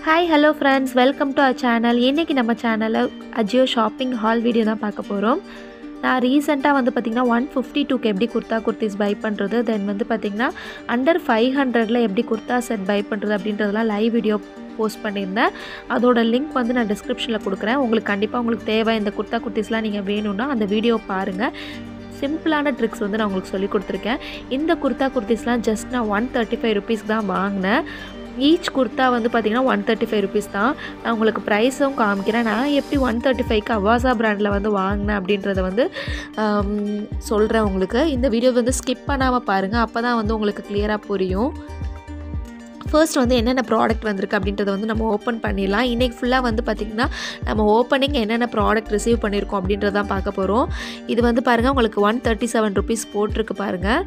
hi hello friends welcome to our channel இன்றைக்கி நம்ம சேனலில் அஜியோ ஷாப்பிங் ஹால் வீடியோ தான் பார்க்க போகிறோம் நான் ரீசெண்டாக வந்து பார்த்திங்கன்னா ஒன் ஃபிஃப்டி டூக்கு எப்படி குர்த்தா குர்த்திஸ் பை பண்ணுறது தென் வந்து பார்த்திங்கன்னா அண்டர் ஃபைவ் ஹண்ட்ரடில் எப்படி குர்த்தா செட் பை பண்ணுறது அப்படின்றதெல்லாம் லைவ் வீடியோ போஸ்ட் பண்ணியிருந்தேன் அதோட லிங்க் வந்து நான் டிஸ்கிரிப்ஷனில் கொடுக்குறேன் உங்களுக்கு கண்டிப்பாக உங்களுக்கு தேவை இந்த குர்த்தா குர்த்திஸ்லாம் நீங்கள் வேணும்னா அந்த வீடியோ பாருங்கள் சிம்பிளான ட்ரிக்ஸ் வந்து நான் உங்களுக்கு சொல்லி கொடுத்துருக்கேன் இந்த குர்த்தா குர்த்திஸ்லாம் ஜஸ்ட் நான் ஒன் தேர்ட்டி ஃபைவ் ருபீஸ்க்கு தான் வாங்கினேன் ஈச் குர்த்தா வந்து பார்த்திங்கன்னா ஒன் தேர்ட்டி ஃபைவ் ருபீஸ் தான் நான் உங்களுக்கு ப்ரைஸும் காமிக்கிறேன் நான் எப்படி ஒன் தேர்ட்டி ஃபைவ்க்கு அவாசா பிராண்டில் வந்து வாங்கினேன் அப்படின்றத வந்து சொல்கிறேன் உங்களுக்கு இந்த வீடியோ வந்து ஸ்கிப் பண்ணாமல் பாருங்கள் அப்போ தான் வந்து உங்களுக்கு கிளியராக புரியும் ஃபர்ஸ்ட் வந்து என்னென்ன ப்ராடக்ட் வந்திருக்கு அப்படின்றத வந்து நம்ம ஓப்பன் பண்ணிடலாம் இன்றைக்கி ஃபுல்லாக வந்து பார்த்திங்கன்னா நம்ம ஓப்பனிங் என்னென்ன ப்ராடக்ட் ரிசீவ் பண்ணியிருக்கோம் அப்படின்றதான் பார்க்க போகிறோம் இது வந்து பாருங்கள் உங்களுக்கு ஒன் தேர்ட்டி செவன் ருபீஸ் போட்டிருக்கு பாருங்கள்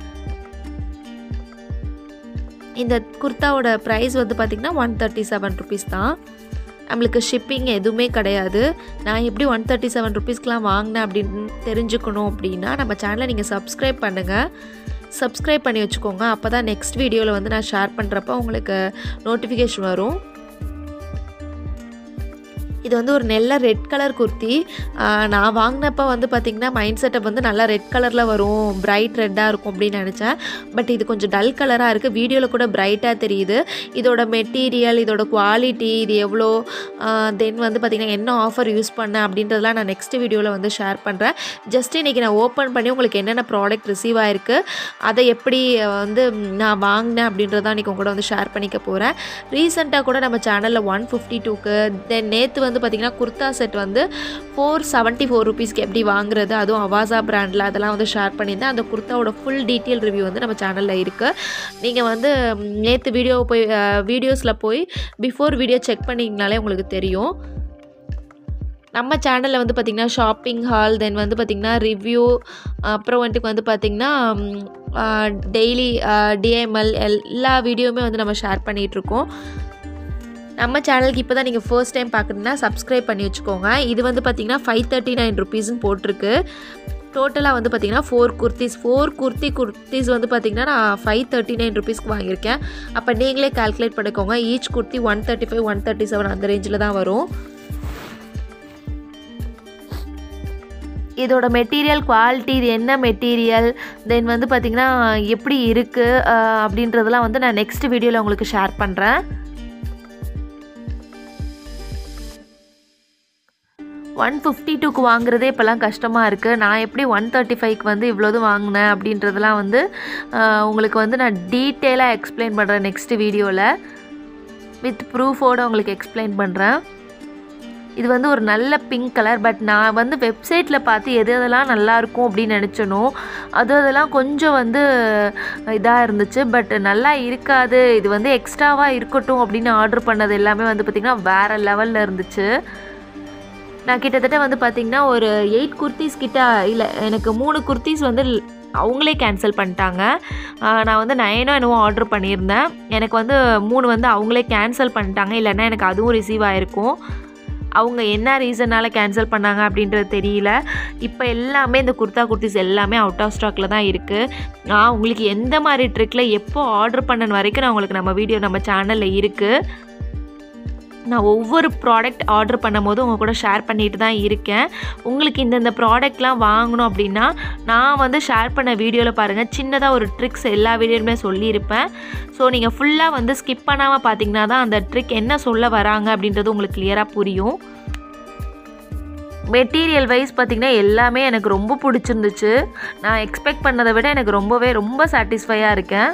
இந்த குர்த்தாவோட ப்ரைஸ் வந்து பார்த்திங்கன்னா ஒன் தேர்ட்டி செவன் ருபீஸ் தான் நம்மளுக்கு ஷிப்பிங் எதுவுமே கிடையாது நான் எப்படி ஒன் தேர்ட்டி செவன் ருபீஸ்க்கெலாம் வாங்கினேன் அப்படின்னு தெரிஞ்சுக்கணும் அப்படின்னா நம்ம சேனலை நீங்கள் சப்ஸ்கிரைப் பண்ணுங்கள் சப்ஸ்கிரைப் பண்ணி வச்சுக்கோங்க அப்போ தான் நெக்ஸ்ட் வீடியோவில் வந்து நான் ஷேர் பண்ணுறப்ப உங்களுக்கு நோட்டிஃபிகேஷன் வரும் இது வந்து ஒரு நல்ல ரெட் கலர் குர்த்தி நான் வாங்கினப்ப வந்து பார்த்திங்கன்னா மைண்ட் செட்டப் வந்து நல்லா ரெட் கலரில் வரும் பிரைட் ரெட்டாக இருக்கும் அப்படின்னு நினச்சேன் பட் இது கொஞ்சம் டல் கலராக இருக்குது வீடியோவில் கூட பிரைட்டாக தெரியுது இதோட மெட்டீரியல் இதோட குவாலிட்டி இது எவ்வளோ தென் வந்து பார்த்திங்கன்னா என்ன ஆஃபர் யூஸ் பண்ணேன் அப்படின்றதெல்லாம் நான் நெக்ஸ்ட் வீடியோவில் வந்து ஷேர் பண்ணுறேன் ஜஸ்ட் இன்றைக்கி நான் ஓப்பன் பண்ணி உங்களுக்கு என்னென்ன ப்ராடக்ட் ரிசீவ் ஆகிருக்கு அதை எப்படி வந்து நான் வாங்கினேன் அப்படின்றதான் இன்றைக்கி உங்க கூட வந்து ஷேர் பண்ணிக்க போகிறேன் ரீசெண்டாக கூட நம்ம சேனலில் ஒன் ஃபிஃப்டி டூக்கு தென் நேற்று வந்து பார்த்திங்கன்னா குர்த்தா செட் வந்து ஃபோர் செவன்ட்டி ஃபோர் ருபீஸ்க்கு எப்படி வாங்குறது அதுவும் அவாசா பிராண்டில் அதெல்லாம் வந்து ஷேர் பண்ணியிருந்தேன் அந்த குர்த்தாவோட ஃபுல் டீட்டெயில் ரிவ்யூ வந்து நம்ம சேனலில் இருக்குது நீங்கள் வந்து நேற்று வீடியோ போய் வீடியோஸில் போய் பிஃபோர் வீடியோ செக் பண்ணிங்கனாலே உங்களுக்கு தெரியும் நம்ம சேனலில் வந்து பார்த்திங்கன்னா ஷாப்பிங் ஹால் தென் வந்து பார்த்திங்கன்னா ரிவ்யூ அப்புறம் வந்துட்டு வந்து பார்த்திங்கன்னா டெய்லி டிஎம்எல் எல்லா வீடியோவுமே வந்து நம்ம ஷேர் பண்ணிகிட்ருக்கோம் நம்ம சேனலுக்கு இப்போ தான் நீங்கள் ஃபர்ஸ்ட் டைம் பார்க்குறீங்கன்னா சப்ஸ்கிரைப் பண்ணி வச்சுக்கோங்க இது வந்து பார்த்திங்கன்னா ஃபைவ் தேர்ட்டி நைன் ருபீஸ்னு போட்டிருக்கு டோட்டலாக வந்து பார்த்திங்கன்னா ஃபோர் குர்த்திஸ் ஃபோர் குர்த்தி குர்த்திஸ் வந்து பார்த்திங்கன்னா நான் ஃபைவ் தேர்ட்டி நைன் ருபீஸ்க்கு வாங்கியிருக்கேன் அப்போ நீங்களே கால்குலேட் பண்ணிக்கோங்க each kurti one thirty five one thirty seven அந்த ரேஞ்சில் தான் வரும் இதோட மெட்டீரியல் குவாலிட்டி இது என்ன மெட்டீரியல் தென் வந்து பார்த்திங்கன்னா எப்படி இருக்குது அப்படின்றதெல்லாம் வந்து நான் நெக்ஸ்ட் வீடியோவில் உங்களுக்கு ஷேர் பண்ணுறேன் ஒன் ஃபிஃப்டி டூக்கு வாங்குறதே இப்போல்லாம் கஷ்டமாக இருக்குது நான் எப்படி ஒன் தேர்ட்டி ஃபைவ்க்கு வந்து இவ்வளோது வாங்கினேன் அப்படின்றதெல்லாம் வந்து உங்களுக்கு வந்து நான் டீட்டெயிலாக எக்ஸ்பிளைன் பண்ணுறேன் நெக்ஸ்ட் வீடியோவில் வித் ப்ரூஃபோடு உங்களுக்கு எக்ஸ்பிளைன் பண்ணுறேன் இது வந்து ஒரு நல்ல பிங்க் கலர் பட் நான் வந்து வெப்சைட்டில் பார்த்து எது எதெல்லாம் நல்லாயிருக்கும் அப்படின்னு நினச்சனோ அது அதெல்லாம் கொஞ்சம் வந்து இதாக இருந்துச்சு பட் நல்லா இருக்காது இது வந்து எக்ஸ்ட்ராவாக இருக்கட்டும் அப்படின்னு ஆர்டர் பண்ணது எல்லாமே வந்து பார்த்திங்கன்னா வேறு லெவலில் இருந்துச்சு நான் கிட்டத்தட்ட வந்து பார்த்திங்கன்னா ஒரு எயிட் குர்த்திஸ் கிட்ட இல்லை எனக்கு மூணு குர்த்திஸ் வந்து அவங்களே கேன்சல் பண்ணிட்டாங்க நான் வந்து நயனோ என்னவோ ஆர்டர் பண்ணியிருந்தேன் எனக்கு வந்து மூணு வந்து அவங்களே கேன்சல் பண்ணிட்டாங்க இல்லைன்னா எனக்கு அதுவும் ரிசீவ் ஆகிருக்கும் அவங்க என்ன ரீசனால் கேன்சல் பண்ணாங்க அப்படின்றது தெரியல இப்போ எல்லாமே இந்த குர்த்தா குர்த்திஸ் எல்லாமே அவுட் ஆஃப் ஸ்டாக்கில் தான் இருக்குது நான் உங்களுக்கு எந்த மாதிரி ட்ரிக்கில் எப்போ ஆர்டர் பண்ணன வரைக்கும் நான் உங்களுக்கு நம்ம வீடியோ நம்ம சேனலில் இருக்குது நான் ஒவ்வொரு ப்ராடக்ட் ஆர்டர் பண்ணும் போது உங்கள் கூட ஷேர் பண்ணிட்டு தான் இருக்கேன் உங்களுக்கு இந்தந்த ப்ராடக்ட்லாம் வாங்கணும் அப்படின்னா நான் வந்து ஷேர் பண்ண வீடியோவில் பாருங்கள் சின்னதாக ஒரு ட்ரிக்ஸ் எல்லா வீடியோலுமே சொல்லியிருப்பேன் ஸோ நீங்கள் ஃபுல்லாக வந்து ஸ்கிப் பண்ணாமல் பார்த்தீங்கன்னா தான் அந்த ட்ரிக் என்ன சொல்ல வராங்க அப்படின்றது உங்களுக்கு கிளியராக புரியும் மெட்டீரியல் வைஸ் பார்த்திங்கன்னா எல்லாமே எனக்கு ரொம்ப பிடிச்சிருந்துச்சு நான் எக்ஸ்பெக்ட் பண்ணதை விட எனக்கு ரொம்பவே ரொம்ப சாட்டிஸ்ஃபையாக இருக்கேன்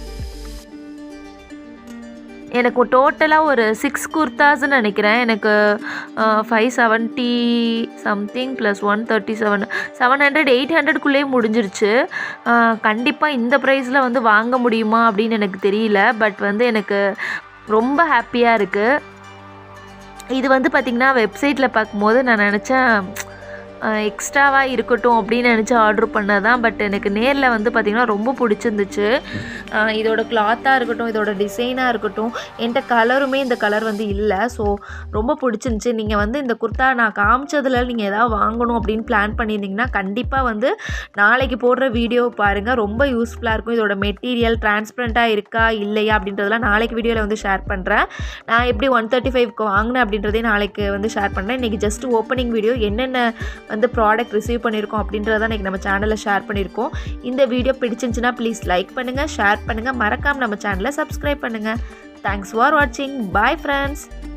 எனக்கு டோட்டலாக ஒரு சிக்ஸ் குர்த்தாஸ்ன்னு நினைக்கிறேன் எனக்கு five seventy something plus one thirty seven seven hundred eight ஹண்ட்ரட்குள்ளேயே முடிஞ்சிருச்சு கண்டிப்பாக இந்த ப்ரைஸில் வந்து வாங்க முடியுமா அப்படின்னு எனக்கு தெரியல பட் வந்து எனக்கு ரொம்ப ஹாப்பியாக இருக்குது இது வந்து பார்த்திங்கன்னா வெப்சைட்டில் பார்க்கும்போது நான் நினச்சேன் எக்ஸ்ட்ராவாக இருக்கட்டும் அப்படின்னு நினச்சி ஆர்டர் பண்ணதான் பட் எனக்கு நேரில் வந்து பார்த்திங்கன்னா ரொம்ப பிடிச்சிருந்துச்சு ஆஹ் இதோட கிளாத்தாக இருக்கட்டும் இதோட டிசைனாக இருக்கட்டும் என்கிட்ட கலருமே இந்த கலர் வந்து இல்லை ஸோ ரொம்ப பிடிச்சிருந்துச்சி நீங்கள் வந்து இந்த குர்த்தா நான் காமிச்சதுல நீங்கள் எதாவது வாங்கணும் அப்படின்னு பிளான் பண்ணியிருந்தீங்கன்னா கண்டிப்பாக வந்து நாளைக்கு போடுற வீடியோ பாருங்கள் ரொம்ப யூஸ்ஃபுல்லாக இருக்கும் இதோட மெட்டீரியல் டிரான்ஸ்பரண்ட்டாக இருக்கா இல்லையா அப்படின்றதெல்லாம் நாளைக்கு வீடியோவில் வந்து ஷேர் பண்ணுறேன் நான் எப்படி ஒன் தேர்ட்டி ஃபைவ்க்கு வாங்கினேன் அப்படின்றதே நாளைக்கு வந்து ஷேர் பண்ணுறேன் இன்றைக்கி ஜஸ்ட் ஓப்பனிங் வீடியோ என்னென்ன வந்து ப்ராடக்ட் ரிசீவ் பண்ணியிருக்கோம் அப்படின்றத இன்றைக்கி நம்ம சேனலில் ஷேர் பண்ணியிருக்கோம் இந்த வீடியோ பிடிச்சிருந்துச்சுன்னா ப்ளீஸ் லைக் பண்ணுங்கள் ஷேர் பண்ணுங்கள் மறக்காமல் நம்ம சேனலை சப்ஸ்கிரைப் பண்ணுங்கள் தேங்க்ஸ் ஃபார் வாட்சிங் பாய் ஃப்ரெண்ட்ஸ்